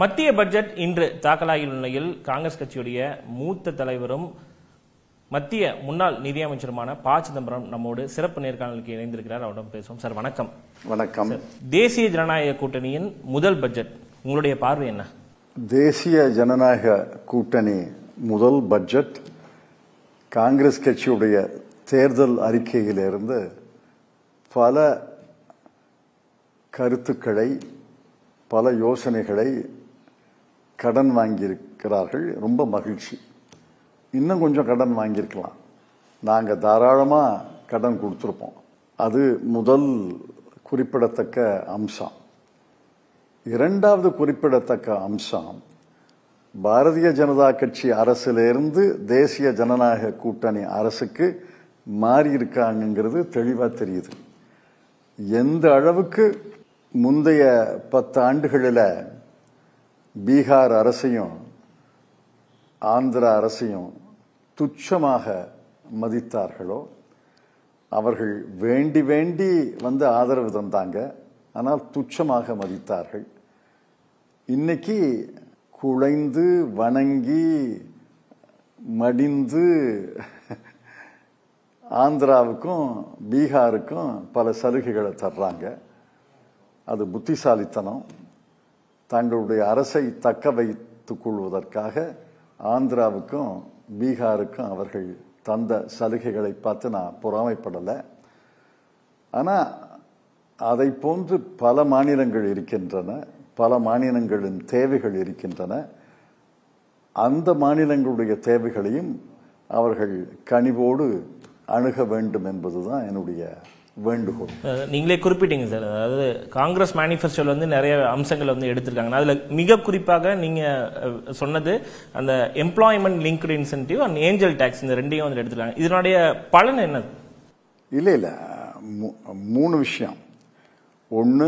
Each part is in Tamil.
மத்திய பட்ஜெட் இன்று தாக்கலாகியுள்ள நிலையில் காங்கிரஸ் கட்சியுடைய மூத்த தலைவரும் மத்திய முன்னாள் நிதியமைச்சருமான ப சிதம்பரம் நம்மோடு சிறப்பு நேர்காணலுக்கு இணைந்திருக்கிறார் அவரிடம் பேசுவோம் சார் வணக்கம் வணக்கம் தேசிய ஜனநாயக கூட்டணியின் முதல் பட்ஜெட் உங்களுடைய பார்வை என்ன தேசிய ஜனநாயக கூட்டணி முதல் பட்ஜெட் காங்கிரஸ் கட்சியுடைய தேர்தல் அறிக்கையிலிருந்து பல கருத்துக்களை பல யோசனைகளை கடன் வாங்கியிருக்கிறார்கள் ரொம்ப மகிழ்ச்சி இன்னும் கொஞ்சம் கடன் வாங்கியிருக்கலாம் நாங்கள் தாராளமாக கடன் கொடுத்துருப்போம் அது முதல் குறிப்பிடத்தக்க அம்சம் இரண்டாவது குறிப்பிடத்தக்க அம்சம் பாரதிய ஜனதா கட்சி அரசிலிருந்து தேசிய ஜனநாயக கூட்டணி அரசுக்கு மாறி இருக்காங்கிறது தெளிவா தெரியுது எந்த அளவுக்கு முந்தைய பத்து ஆண்டுகளில் பீகார் அரசையும் ஆந்திரா அரசையும் துச்சமாக மதித்தார்களோ அவர்கள் வேண்டி வேண்டி வந்து ஆதரவு தந்தாங்க ஆனால் துச்சமாக மதித்தார்கள் இன்னைக்கு குழைந்து வணங்கி மடிந்து ஆந்திராவுக்கும் பீகாருக்கும் பல சலுகைகளை தர்றாங்க அது புத்திசாலித்தனம் தங்களுடைய அரசை தக்க வைத்துக் கொள்வதற்காக ஆந்திராவுக்கும் பீகாருக்கும் அவர்கள் தந்த சலுகைகளை பார்த்து நான் பொறாமைப்படலை ஆனால் அதை போன்று பல மாநிலங்கள் இருக்கின்றன பல மாநிலங்களின் தேவைகள் இருக்கின்றன அந்த மாநிலங்களுடைய தேவைகளையும் அவர்கள் கனிவோடு அணுக வேண்டும் என்பதுதான் என்னுடைய வேண்டுகோள் அஹ் நீங்களே குறிப்பிட்டீங்க சார் அதாவது காங்கிரஸ் மேனிஃபெஸ்டோல வந்து நிறைய அம்சங்கள் வந்து எடுத்திருக்காங்க அதுல மிக குறிப்பாக நீங்க அஹ், சொன்னது அந்த employment linked incentive and angel tax இந்த ரெண்டையும் வந்து எடுத்திருக்காங்க இதனுடைய பலன் என்ன இல்லை இல்லை மூ- மூணு விஷயம் ஒன்று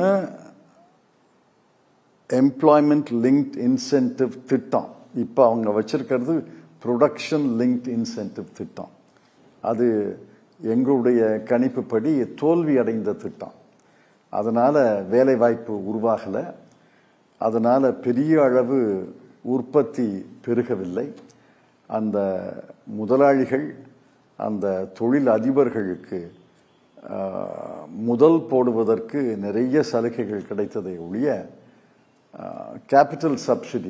எம்ப்ளாய்மெண்ட் லிங்க்ட் இன்சென்டிவ் திட்டம் இப்போ அவங்க வச்சிருக்கிறது ப்ரொடக்ஷன் லிங்க்ட் இன்சென்டிவ் திட்டம் அது எங்களுடைய கணிப்புப்படி தோல்வி அடைந்த திட்டம் அதனால வேலை வாய்ப்பு உருவாகலை அதனால பெரிய அளவு உற்பத்தி பெருகவில்லை அந்த முதலாளிகள் அந்த தொழில் அதிபர்களுக்கு ஆஹ், முதல் போடுவதற்கு நிறைய சலுகைகள் கிடைத்ததை ஒழிய கேபிட்டல் சப்சிடி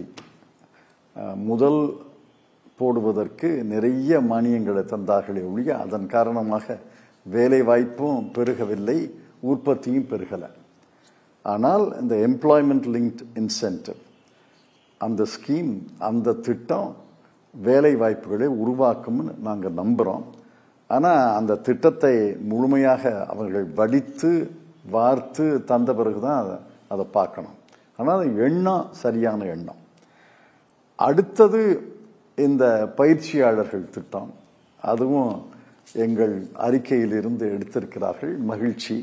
முதல் போடுவதற்கு நிறைய மானியங்களை தந்தார்களே ஒழிய அதன் காரணமாக வேலை வாய்ப்பும் பெருகவில்லை உற்பத்தியும் பெருகலை ஆனால் இந்த எம்ப்ளாய்மெண்ட் லிங்க்ட் இன்சென்டிவ் அந்த ஸ்கீம் அந்த திட்டம் வேலை வாய்ப்புகளை உருவாக்கும்னு நாங்கள் நம்புகிறோம் ஆனால் அந்த திட்டத்தை முழுமையாக அவர்கள் வடித்து வார்த்து தந்த பிறகு தான் அதை அதை பார்க்கணும் ஆனால் அது எண்ணம் சரியான எண்ணம் அடுத்தது இந்த பயிற்சியாளர்கள் திட்டம் அதுவும் எங்கள் அறிக்கையிலிருந்து எடுத்திருக்கிறார்கள் மகிழ்ச்சி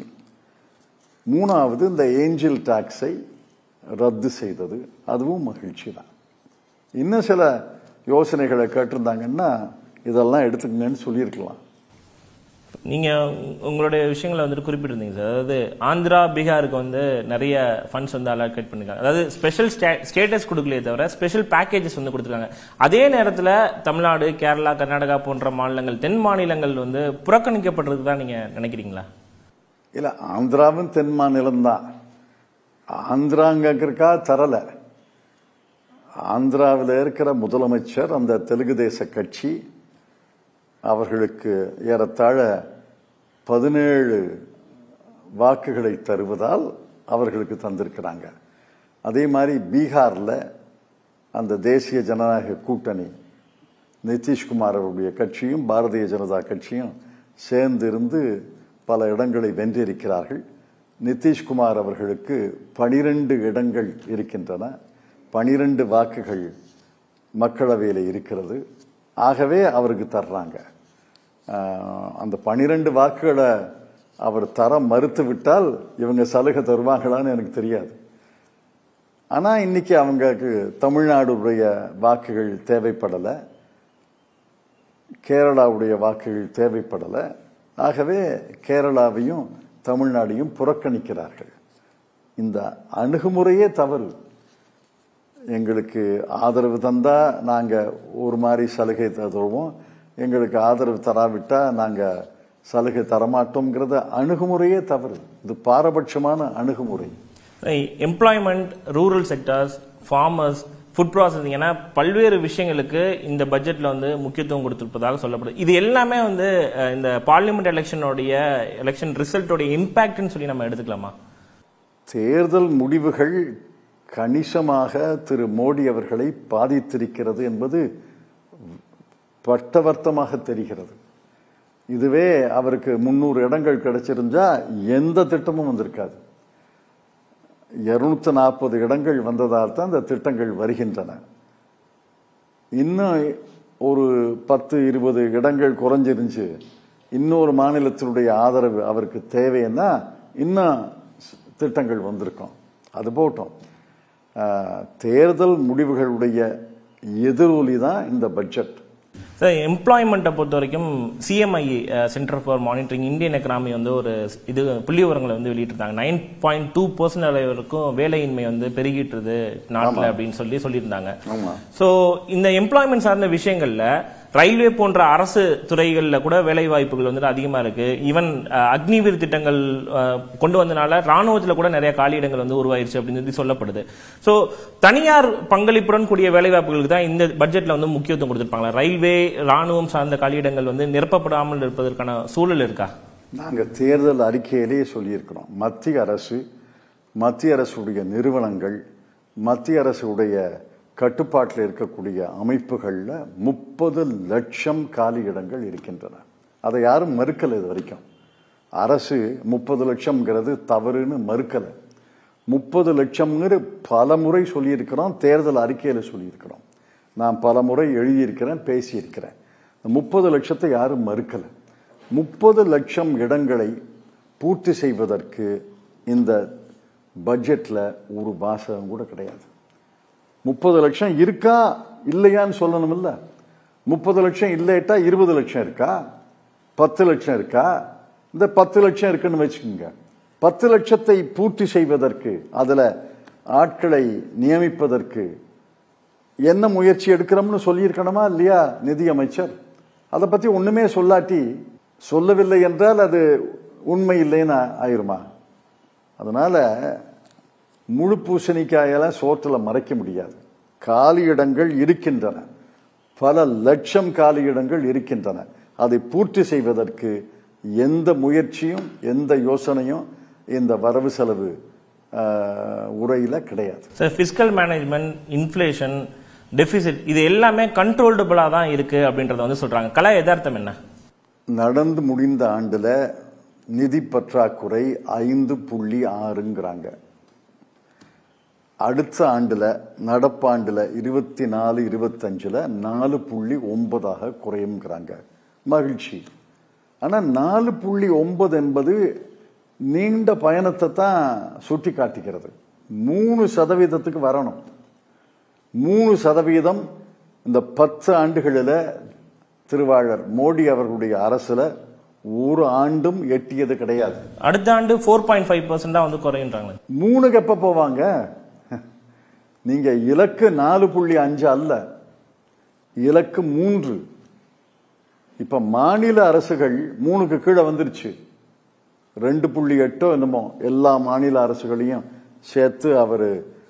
மூணாவது இந்த ஏஞ்சல் டாக்ஸை ரத்து செய்தது அதுவும் மகிழ்ச்சி தான் இன்னும் சில யோசனைகளை கேட்டிருந்தாங்கன்னா இதெல்லாம் எடுத்துக்கங்கன்னு சொல்லியிருக்கலாம் நீங்க உங்களுடைய விஷயங்களை வந்துட்டு குறிப்பிட்டிருந்தீங்க சார் அதாவது ஆந்திரா பீகாருக்கு வந்து நிறைய ஃபண்ட்ஸ் வந்து அலாகேட் பண்ணிருக்காங்க அதாவது ஸ்பெஷல் ஸ்டேட்டஸ் கொடுக்கலையே தவிர ஸ்பெஷல் பேக்கேஜஸ் வந்து கொடுத்துருக்காங்க அதே நேரத்துல தமிழ்நாடு கேரளா கர்நாடகா போன்ற மாநிலங்கள் தென் மாநிலங்கள் வந்து புறக்கணிக்கப்படுறதுக்கு தான் நீங்க நினைக்கிறீங்களா இல்ல ஆந்திராவும் தென் மாநிலம்தான் ஆந்திராங்கக்கா தரல ஆந்திராவில் இருக்கிற முதலமைச்சர் அந்த தெலுங்கு தேச கட்சி அவர்களுக்கு ஏறத்தாழ பதினேழு வாக்குகளை தருவதால் அவர்களுக்கு தந்திருக்கிறாங்க அதே மாதிரி பீகார்ல அந்த தேசிய ஜனநாயக கூட்டணி நிதிஷ்குமார் அவருடைய கட்சியும் பாரதிய ஜனதா கட்சியும் சேர்ந்து இருந்து பல இடங்களை வென்றிருக்கிறார்கள் நிதிஷ்குமார் அவர்களுக்கு பனிரெண்டு இடங்கள் இருக்கின்றன பனிரெண்டு வாக்குகள் மக்களவையில் இருக்கிறது ஆகவே அவருக்கு தர்றாங்க ஆஹ், அந்த பனிரெண்டு வாக்குகளை அவர் தர மறுத்து விட்டால் இவங்க சலுகை தருவாங்களான்னு எனக்கு தெரியாது ஆனா இன்னைக்கு அவங்களுக்கு தமிழ்நாடுடைய வாக்குகள் தேவைப்படலை கேரளாவுடைய வாக்குகள் தேவைப்படலை ஆகவே கேரளாவையும் தமிழ்நாடையும் புறக்கணிக்கிறார்கள் இந்த அணுகுமுறையே தவறு எங்களுக்கு ஆதரவு தந்தா நாங்க ஒரு மாதிரி சலுகை தருவோம் எங்களுக்கு ஆதரவு தராவிட்டா நாங்க சலுகை தரமாட்டோம்ங்கிறத அணுகுமுறையே தவறு இது பாரபட்சமான அணுகுமுறை employment rural sectors farmers food processing என பல்வேறு விஷயங்களுக்கு இந்த பட்ஜெட்ல வந்து முக்கியத்துவம் கொடுத்திருப்பதாக சொல்லப்படுது இது எல்லாமே வந்து அஹ், இந்த பார்லிமெண்ட் எலெக்ஷனுடைய எலெக்ஷன் ரிசல்ட்டோடைய இம்பாக்ட்னு சொல்லி நம்ம எடுத்துக்கலாமா தேர்தல் முடிவுகள் கணிசமாக திரு மோடி அவர்களை பாதித்திருக்கிறது என்பது பட்டவர்த்தமாக தெரிகிறது இதுவே அவருக்கு முன்னூறு இடங்கள் கிடைச்சிருந்தா எந்த திட்டமும் வந்திருக்காது இருநூத்தி நாற்பது இடங்கள் வந்ததால் தான் இந்த திட்டங்கள் வருகின்றன இன்னும் ஒரு பத்து இருபது இடங்கள் குறைஞ்சிருந்துச்சு இன்னொரு மாநிலத்தினுடைய ஆதரவு அவருக்கு தேவைன்னா இன்னும் ஸ்- திட்டங்கள் வந்திருக்கும் அது போட்டோம் ஆஹ், தேர்தல் முடிவுகளுடைய எதிரொலி தான் இந்த பட்ஜெட் சார் எம்ப்ளாய்மெண்ட்டை பொறுத்த வரைக்கும் CMI centre for monitoring Indian economy வந்து ஒரு இது புள்ளி விவரங்களை வந்து வெளியிட்டிருந்தாங்க நைன் பாயிண்ட் டூ பர்சன்ட் அளவிற்கும் வேலையின்மை வந்து பெருகிட்டுருது நாட்டில் அப்படின்னு சொல்லி சொல்லியிருந்தாங்க ஆமா சோ இந்த எம்ப்ளாய்மெண்ட் சார்ந்த விஷயங்கள்ல ரயில்வே போன்ற அரசு துறைகள்ல கூட வேலை வாய்ப்புகள் வந்து அதிகமா இருக்கு ஈவன் அக்னிவீர் திட்டங்கள் அஹ், கொண்டு வந்தனால ராணுவத்துல கூட நிறைய காலியிடங்கள் வந்து உருவாயிருச்சு அப்படின்னு சொல்லி சொல்லப்படுது சோ தனியார் பங்களிப்புடன் கூடிய வேலை வாய்ப்புகளுக்கு தான் இந்த பட்ஜெட்ல வந்து முக்கியத்துவம் கொடுத்திருப்பாங்களா ரயில்வே ராணுவம் சார்ந்த காலியிடங்கள் வந்து நிரப்பப்படாமல் இருப்பதற்கான சூழல் இருக்கா நாங்க தேர்தல் அறிக்கையிலேயே சொல்லியிருக்கிறோம் மத்திய அரசு மத்திய அரசுடைய நிறுவனங்கள் மத்திய அரசுடைய கட்டுப்பாட்டில் இருக்கக்கூடிய அமைப்புகள்ல முப்பது லட்சம் காலி இடங்கள் இருக்கின்றன அதை யாரும் மறுக்கல இது வரைக்கும் அரசு முப்பது லட்சம்ங்கிறது தவறுன்னு மறுக்கல முப்பது லட்சம்னு பல முறை சொல்லியிருக்கிறோம் தேர்தல் அறிக்கையில சொல்லியிருக்கிறோம் நான் பல முறை எழுதியிருக்கிறேன் பேசியிருக்கிறேன் முப்பது லட்சத்தை யாரும் மறுக்கல முப்பது லட்சம் இடங்களை பூர்த்தி செய்வதற்கு இந்த பட்ஜெட்ல ஒரு வாசகம் கூட கிடையாது முப்பது லட்சம் இருக்கா இல்லையான்னு சொல்லணும்ல முப்பது லட்சம் இல்லைட்டா இருபது லட்சம் இருக்கா பத்து லட்சம் இருக்கா இந்த பத்து லட்சம் இருக்குன்னு வச்சுக்கோங்க பத்து லட்சத்தை பூர்த்தி செய்வதற்கு அதுல ஆட்களை நியமிப்பதற்கு என்ன முயற்சி எடுக்கிறோம்னு சொல்லியிருக்கணுமா இல்லையா நிதி அமைச்சர் அதை பத்தி ஒண்ணுமே சொல்லாட்டி சொல்லவில்லை என்றால் அது உண்மை இல்லைன்னு ஆயிருமா அதனால முழு பூசணிக்காயெல்லாம் சோற்றுல மறைக்க முடியாது காலியிடங்கள் இருக்கின்றன பல லட்சம் காலியிடங்கள் இருக்கின்றன அதை பூர்த்தி செய்வதற்கு எந்த முயற்சியும் எந்த யோசனையும் இந்த வரவு செலவு ஆஹ், உரையில கிடையாது sir physical management inflation deficit இது எல்லாமே கண்ட்ரோல்டபுளா தான் இருக்கு அப்படின்றத வந்து சொல்றாங்க கலா யதார்த்தம் என்ன நடந்து முடிந்த ஆண்டுல நிதி பற்றாக்குறை ஐந்து புள்ளி ஆறுங்கிறாங்க அடுத்த ஆண்டுல நடப்பாண்டுல இருபத்தி நாலு இருபத்தஞ்சுல நாலு புள்ளி ஒன்பதாக குறையுங்கிறாங்க மகிழ்ச்சி ஆனா நாலு புள்ளி ஒன்பது என்பது நீண்ட பயணத்தை தான் சுட்டி காட்டுகிறது மூணு சதவீதத்துக்கு வரணும் மூணு சதவீதம் இந்த பத்து ஆண்டுகளில் திருவாளர் மோடி அவர்களுடைய அரசுல ஒரு ஆண்டும் எட்டியது கிடையாது அடுத்த ஆண்டு ஃபோர் பாயிண்ட் ஃபைவ் பர்சன்டா வந்து குறையுன்றாங்க மூணுக்கு எப்ப போவாங்க நீங்க இலக்கு நாலு புள்ளி அஞ்சு அல்ல இலக்கு மூன்று இப்ப மாநில அரசுகள் மூணுக்கு கீழே வந்துருச்சு ரெண்டு புள்ளி எட்டோ என்னமோ எல்லா மாநில அரசுகளையும் சேர்த்து அவர்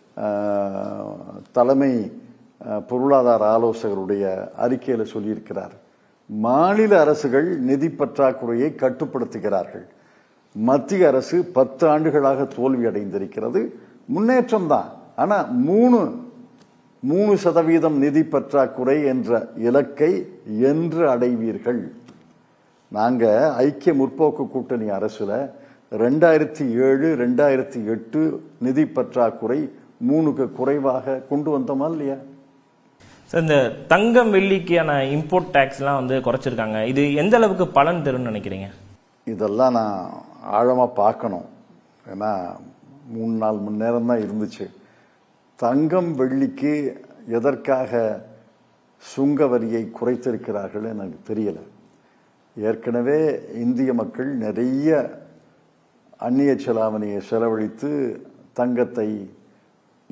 தலைமை அஹ், பொருளாதார ஆலோசகருடைய அறிக்கையில சொல்லியிருக்கிறார் மாநில அரசுகள் நிதி பற்றாக்குறையை கட்டுப்படுத்துகிறார்கள் மத்திய அரசு பத்து ஆண்டுகளாக தோல்வி அடைந்திருக்கிறது முன்னேற்றம் தான் ஆனா மூணு மூணு சதவீதம் நிதி பற்றாக்குறை என்ற இலக்கை என்று அடைவீர்கள் நாங்க ஐக்கிய முற்போக்கு கூட்டணி அரசுல ரெண்டாயிரத்தி ஏழு ரெண்டாயிரத்தி எட்டு நிதி பற்றாக்குறை மூணுக்கு குறைவாக கொண்டு வந்தோமா இல்லையா சார் இந்த தங்கம் வெள்ளிக்கான இம்போர்ட் டேக்ஸ்லாம் வந்து குறைச்சிருக்காங்க இது எந்த அளவுக்கு பலன் தரும்னு நினைக்கிறீங்க இதெல்லாம் நான் ஆழமா பார்க்கணும் ஏன்னா மூணு நாலு மணி நேரம் தான் இருந்துச்சு தங்கம் வெள்ளிக்கு எதற்காக சுங்க வரியை குறைத்திருக்கிறார்கள் எனக்கு தெரியல ஏற்கனவே இந்திய மக்கள் நிறைய அந்நிய செலாவணியை செலவழித்து தங்கத்தை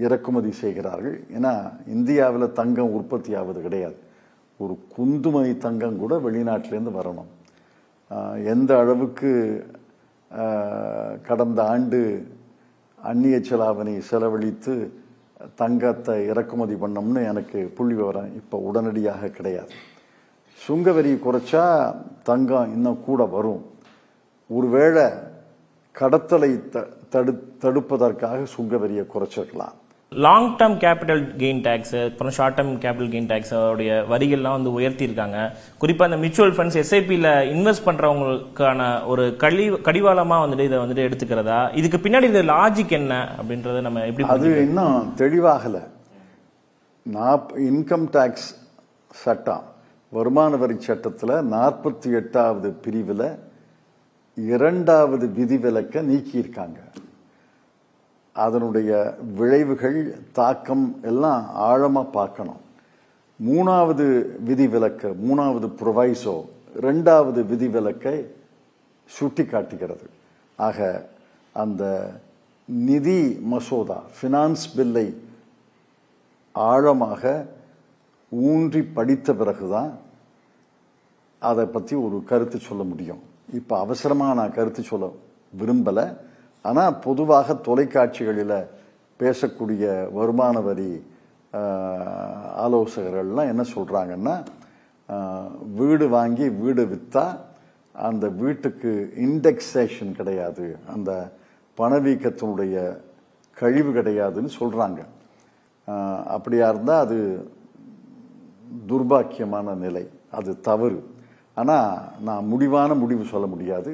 இறக்குமதி செய்கிறார்கள் ஏன்னா இந்தியாவில் தங்கம் உற்பத்தி ஆவது கிடையாது ஒரு குந்துமணி தங்கம் கூட வெளிநாட்டிலேருந்து வரணும் ஆஹ் எந்த அளவுக்கு ஆஹ் கடந்த ஆண்டு அந்நிய செலாவணி செலவழித்து தங்கத்தை இறக்குமதி பண்ணோம்னு எனக்கு புள்ளி விவரம் இப்போ உடனடியாக கிடையாது சுங்க வரி குறைச்சா தங்கம் இன்னும் கூட வரும் ஒருவேளை கடத்தலை த- தடு தடுப்பதற்காக சுங்க வரியை குறைச்சிருக்கலாம் long term capital gain tax அப்புறம் short term capital gain tax உடைய வரிகள்லாம் வந்து உயர்த்தி இருக்காங்க குறிப்பா இந்த மியூச்சுவல் ஃபண்ட்ஸ் எஸ்ஐபியில் இன்வெஸ்ட் பண்றவங்களுக்கான ஒரு கழி கடிவாளமா வந்துட்டு இதை வந்துட்டு எடுத்துக்கிறதா இதுக்கு பின்னாடி இது லாஜிக் என்ன அப்படின்றத நம்ம எப்படி அது இன்னும் தெளிவாகல நாப் இன்கம் டேக்ஸ் சட்டம் வருமான வரி சட்டத்தில் நாற்பத்தி எட்டாவது பிரிவில் இரண்டாவது விதிவிலக்கை நீக்கியிருக்காங்க அதனுடைய விளைவுகள் தாக்கம் எல்லாம் ஆழமா பார்க்கணும் மூணாவது விதிவிலக்கு மூணாவது ப்ரொவைசோ ரெண்டாவது விதிவிலக்கை சுட்டி காட்டுகிறது ஆக அந்த நிதி மசோதா ஃபினான்ஸ் பில்லை ஆழமாக ஊன்றி படித்த பிறகுதான் அதை பற்றி ஒரு கருத்து சொல்ல முடியும் இப்போ அவசரமாக நான் கருத்து சொல்ல விரும்பலை ஆனால் பொதுவாக தொலைக்காட்சிகளில் பேசக்கூடிய வருமான வரி ஆஹ், ஆலோசகர்கள்லாம் என்ன சொல்கிறாங்கன்னா வீடு வாங்கி வீடு விற்றா அந்த வீட்டுக்கு இண்டெக்ஸேஷன் கிடையாது அந்த பணவீக்கத்தினுடைய கழிவு கிடையாதுன்னு சொல்கிறாங்க அப்படியா இருந்தால் அது துர்பாக்கியமான நிலை அது தவறு ஆனால் நான் முடிவான முடிவு சொல்ல முடியாது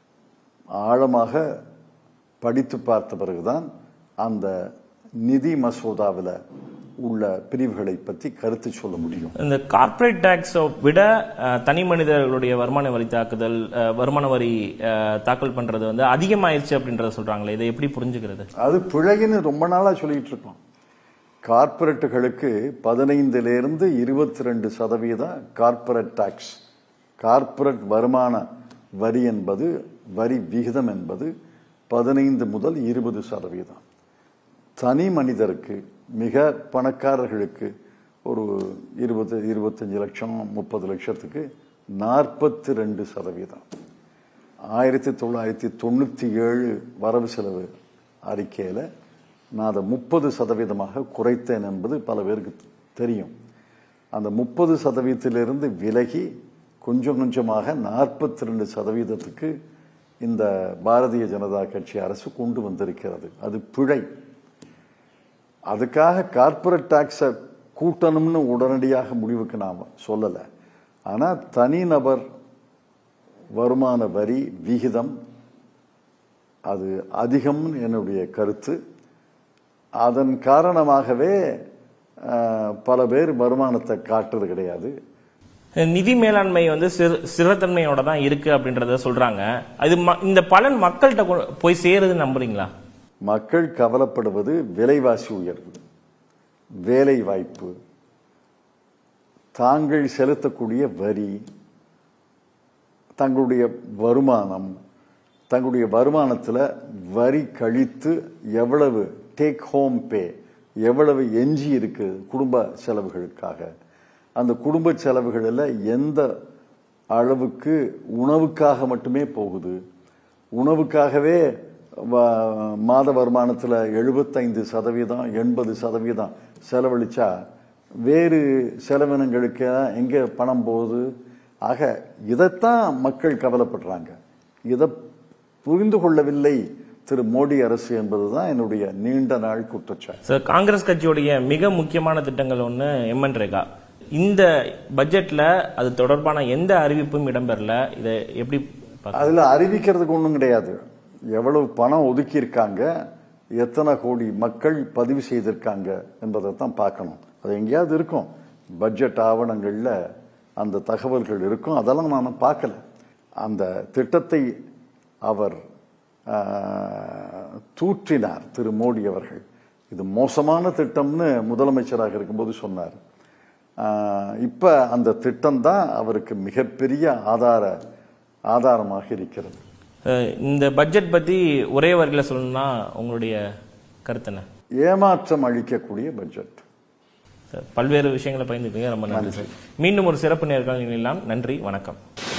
ஆழமாக படித்து பார்த்த பிறகுதான் அந்த நிதி மசோதாவில் உள்ள பிரிவுகளை பற்றி கருத்து சொல்ல முடியும் இந்த கார்ப்பரேட் டேக்ஸ் விட அஹ், தனி மனிதர்களுடைய வருமான வரி தாக்குதல் அஹ், வருமான வரி அஹ், தாக்கல் பண்றது வந்து அதிகமாயிருச்சு அப்படின்றத சொல்றாங்களே இதை எப்படி புரிஞ்சுக்கிறது அது பிழைன்னு ரொம்ப நாளாக சொல்லிட்டு இருக்கோம் கார்ப்பரேட்டுகளுக்கு பதினைந்திலிருந்து இருபத்தி ரெண்டு சதவீதம் கார்ப்பரேட் டாக்ஸ் கார்ப்பரேட் வருமான வரி என்பது வரி விகிதம் என்பது பதினைந்து முதல் இருபது சதவீதம் தனி மனிதருக்கு மிக பணக்காரர்களுக்கு ஒரு இருபது இருபத்தஞ்சு லட்சம் முப்பது லட்சத்துக்கு நாற்பத்தி ரெண்டு சதவீதம் ஆயிரத்தி தொள்ளாயிரத்தி தொண்ணூற்றி ஏழு வரவு செலவு அறிக்கையில் நான் அதை முப்பது சதவீதமாக குறைத்தேன் என்பது பல பேருக்கு தெரியும் அந்த முப்பது சதவீதத்திலிருந்து விலகி கொஞ்சம் கொஞ்சமாக நாற்பத்தி ரெண்டு சதவீதத்துக்கு இந்த பாரதிய ஜனதா கட்சி அரசு கொண்டு வந்திருக்கிறது அது பிழை அதுக்காக கார்ப்பரேட் டாக்ஸை கூட்டணும்னு உடனடியாக முடிவுக்கு நாம் சொல்லலை ஆனால் தனிநபர் வருமான வரி விகிதம் அது அதிகம்னு என்னுடைய கருத்து அதன் காரணமாகவே அஹ், பல பேர் வருமானத்தை காட்டுறது கிடையாது நிதி மேலாண்மை வந்து சிறு- ஸ்திரத்தன்மையோட தான் இருக்கு அப்படின்றத சொல்றாங்க அது ம- இந்த பலன் மக்கள்கிட்ட கொ- போய் சேருதுன்னு நம்புறீங்களா மக்கள் கவலைப்படுவது விலைவாசி உயர்வு வேலை வாய்ப்பு தாங்கள் செலுத்தக்கூடிய வரி தங்களுடைய வருமானம் தங்களுடைய வருமானத்தில் வரி கழித்து எவ்வளவு டேக் ஹோம் பே எவ்வளவு எஞ்சி இருக்கு குடும்ப செலவுகளுக்காக அந்த குடும்ப செலவுகளில் எந்த அளவுக்கு உணவுக்காக மட்டுமே போகுது உணவுக்காகவே வ- மாத வருமானத்தில் எழுபத்தைந்து சதவீதம் எண்பது சதவீதம் செலவழிச்சா வேறு செலவினங்களுக்கு எங்கே பணம் போகுது ஆக இதைத்தான் மக்கள் கவலைப்படுறாங்க இதை புரிந்து கொள்ளவில்லை திரு மோடி அரசு என்பதுதான் என்னுடைய நீண்ட நாள் குற்றச்சாட்டு சார் காங்கிரஸ் கட்சியுடைய மிக முக்கியமான திட்டங்கள் ஒன்று எம்என் ரேகா இந்த பட்ஜெட்ல அது தொடர்பான எந்த அறிவிப்பும் இடம்பெறல இதை எப்படி பார்க்க- அதுல அறிவிக்கிறதுக்கு ஒன்றும் கிடையாது எவ்வளவு பணம் ஒதுக்கியிருக்காங்க எத்தனை கோடி மக்கள் பதிவு செய்திருக்காங்க என்பதை தான் பார்க்கணும் அது எங்கேயாவது இருக்கும் பட்ஜெட் ஆவணங்கள்ல அந்த தகவல்கள் இருக்கும் அதெல்லாம் நான் பார்க்கல அந்த திட்டத்தை அவர் ஆஹ், தூற்றினார் திரு மோடி அவர்கள் இது மோசமான திட்டம்னு முதலமைச்சராக இருக்கும்போது சொன்னார் ஆஹ், இப்ப அந்த திட்டம் தான் அவருக்கு மிகப்பெரிய ஆதார ஆதாரமாக இருக்கிறது அஹ் இந்த பட்ஜெட் பத்தி ஒரே வரியில சொல்லணும்னா உங்களுடைய கருத்து என்ன ஏமாற்றம் அளிக்கக்கூடிய பட்ஜெட் சார், பல்வேறு விஷயங்களை பயந்துட்டீங்க ரொம்ப நன்றி சார் மீண்டும் ஒரு சிறப்பு நேர்காணல் நிகழலாம் நன்றி வணக்கம்